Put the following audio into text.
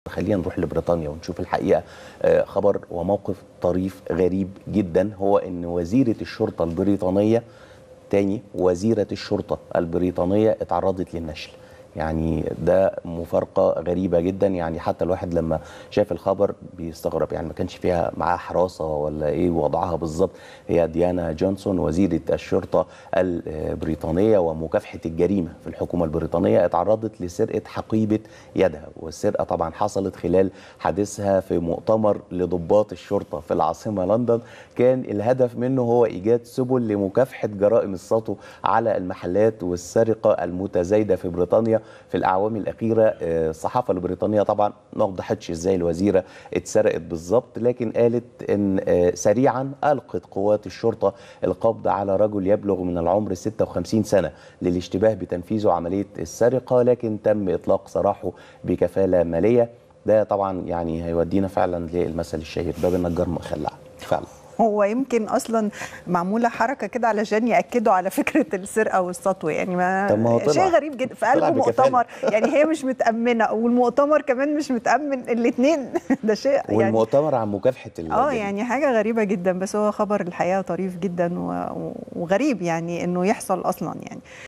خلينا نروح لبريطانيا ونشوف الحقيقه آه، خبر وموقف طريف غريب جدا هو ان وزيره الشرطه البريطانيه تاني وزيره الشرطه البريطانيه اتعرضت للنشل يعني ده مفارقة غريبة جدا يعني حتى الواحد لما شاف الخبر بيستغرب يعني ما كانش فيها معاه حراسة ولا ايه وضعها بالظبط هي ديانا جونسون وزيرة الشرطة البريطانية ومكافحة الجريمة في الحكومة البريطانية اتعرضت لسرقة حقيبة يدها والسرقة طبعا حصلت خلال حادثها في مؤتمر لضباط الشرطة في العاصمة لندن كان الهدف منه هو إيجاد سبل لمكافحة جرائم السطو على المحلات والسرقة المتزايدة في بريطانيا في الأعوام الأخيرة آه، الصحافة البريطانية طبعا ما وضحتش إزاي الوزيرة اتسرقت بالظبط لكن قالت إن آه، سريعا ألقت قوات الشرطة القبض على رجل يبلغ من العمر 56 سنة للاشتباه بتنفيذه عملية السرقة لكن تم إطلاق سراحه بكفالة مالية ده طبعا يعني هيودينا فعلا للمثل الشهير باب النجار مخلع فعلا هو يمكن اصلا معموله حركه كده علشان ياكدوا على فكره السرقه والسطو يعني ما, طب ما هو طلع. شيء غريب جدا في طلع قلب بكفالة. مؤتمر يعني هي مش متامنه والمؤتمر كمان مش متامن الاثنين ده شيء يعني والمؤتمر عن مكافحة ال- اه يعني حاجه غريبه جدا بس هو خبر الحقيقه طريف جدا و- وغريب يعني انه يحصل اصلا يعني